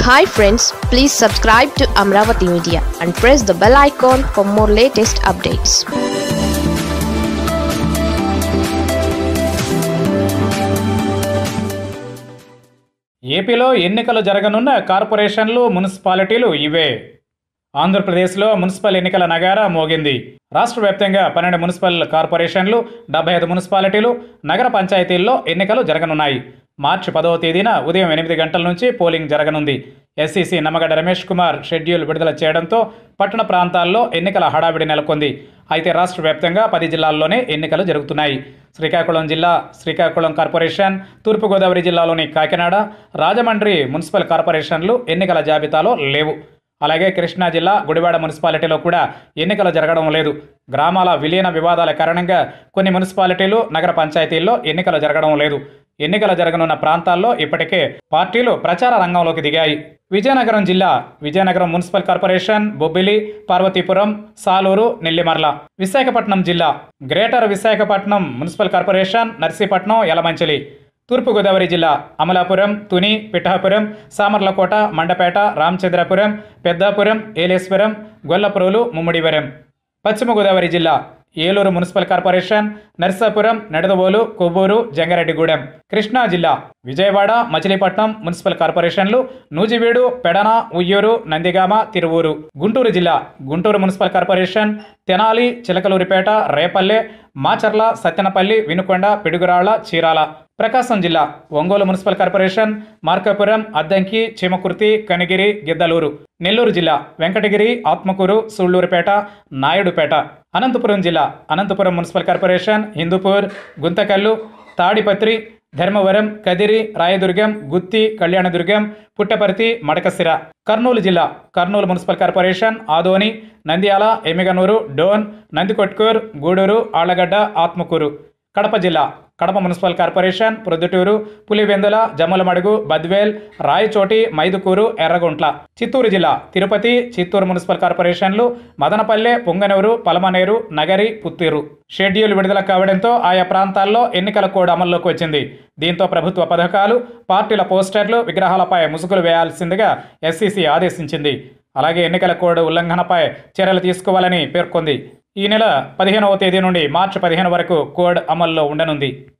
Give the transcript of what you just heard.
hi friends please subscribe to Amaravati media and press the bell icon for more latest updates ఏపీలో ఎన్నికలు జరగనున్న కార్పొరేషన్లు మున్సిపాలిటీలు ఇవే ఆంధ్రప్రదేశ్లో మున్సిపల్ ఎన్నికల నగారా మోగింది రాష్ట్ర వ్యాప్తంగా పన్నెండు మున్సిపల్ కార్పొరేషన్లు డెబ్బై ఐదు మున్సిపాలిటీలు నగర పంచాయతీల్లో ఎన్నికలు జరగనున్నాయి మార్చి పదవ తేదీన ఉదయం ఎనిమిది గంటల నుంచి పోలింగ్ జరగనుంది ఎస్సీసీ నమ్మగడ్డ రమేష్ కుమార్ షెడ్యూల్ విడుదల చేయడంతో పట్టణ ప్రాంతాల్లో ఎన్నికల హడావిడి నెలకొంది అయితే రాష్ట్ర వ్యాప్తంగా పది జిల్లాల్లోనే ఎన్నికలు జరుగుతున్నాయి శ్రీకాకుళం జిల్లా శ్రీకాకుళం కార్పొరేషన్ తూర్పుగోదావరి జిల్లాలోని కాకినాడ రాజమండ్రి మున్సిపల్ కార్పొరేషన్లు ఎన్నికల జాబితాలో లేవు అలాగే కృష్ణా జిల్లా గుడివాడ మున్సిపాలిటీలో కూడా ఎన్నికలు జరగడం లేదు గ్రామాల విలీన వివాదాల కారణంగా కొన్ని మున్సిపాలిటీలు నగర పంచాయతీల్లో ఎన్నికలు జరగడం లేదు ఎన్నికలు జరగనున్న ప్రాంతాల్లో ఇప్పటికే పార్టీలు ప్రచార రంగంలోకి దిగాయి విజయనగరం జిల్లా విజయనగరం మున్సిపల్ కార్పొరేషన్ బొబ్బిలి పార్వతీపురం సాలూరు నెల్లిమర్ల విశాఖపట్నం జిల్లా greater Visakhapatnam municipal corporation Narsipatnam Yelamanchili Thurpu Godavari జిల్లా అమలాపురం తుని పిఠాపురం సామర్లకోట మండపేట రామచంద్రపురం పెద్దాపురం ఏలేశ్వరం గొల్లపురోలు ముమ్మిడివరం పశ్చిమ గోదావరి జిల్లా ఏలూరు మున్సిపల్ కార్పొరేషన్ నర్సాపురం నెడదవోలు కొవ్వూరు జంగారెడ్డిగూడెం కృష్ణా జిల్లా విజయవాడ మచిలీపట్నం మున్సిపల్ కార్పొరేషన్లు నూజివీడు పెడన ఉయ్యూరు నందిగామ తిరువూరు గుంటూరు జిల్లా గుంటూరు మున్సిపల్ కార్పొరేషన్ తెనాలి చిలకలూరిపేట రేపల్లె మాచర్ల సత్తెనపల్లి వినుకొండ పిడుగురాళ్ల చీరాల ప్రకాశం జిల్లా ఒంగోలు మున్సిపల్ కార్పొరేషన్ మార్కాపురం అద్దంకి చీమకుర్తి కనిగిరి గిద్దలూరు నెల్లూరు జిల్లా వెంకటగిరి ఆత్మకూరు సూళ్లూరుపేట నాయుడుపేట అనంతపురం జిల్లా అనంతపురం మున్సిపల్ కార్పొరేషన్ హిందూపూర్ గుంతకల్లు తాడిపత్రి ధర్మవరం కదిరి రాయదుర్గం గుత్తి కళ్యాణదుర్గం పుట్టపర్తి మడకసిర కర్నూలు జిల్లా కర్నూలు మున్సిపల్ కార్పొరేషన్ ఆదోని నంద్యాల ఎమ్మిగనూరు డోన్ నందికొట్కూర్ గూడూరు ఆళ్లగడ్డ ఆత్మకూరు కడప జిల్లా కడప మున్సిపల్ కార్పొరేషన్ ప్రొద్దుటూరు పులివెందుల జమ్మలమడుగు బద్వేల్ రాయచోటి మైదుకూరు ఎర్రగుంట్ల చిత్తూరు జిల్లా తిరుపతి చిత్తూరు మున్సిపల్ కార్పొరేషన్లు మదనపల్లె పొంగనూరు పలమనేరు నగరి పుత్తూరు షెడ్యూల్ విడుదల కావడంతో ఆయా ప్రాంతాల్లో ఎన్నికల కోడ్ అమల్లోకి వచ్చింది దీంతో ప్రభుత్వ పథకాలు పార్టీల పోస్టర్లు విగ్రహాలపై ముసుగులు వేయాల్సిందిగా ఎస్సీసీ ఆదేశించింది అలాగే ఎన్నికల కోడ్ ఉల్లంఘనపై చర్యలు తీసుకోవాలని పేర్కొంది ఈ నెల పదిహేనవ తేదీ నుండి మార్చి పదిహేను వరకు కోడ్ అమల్లో ఉండనుంది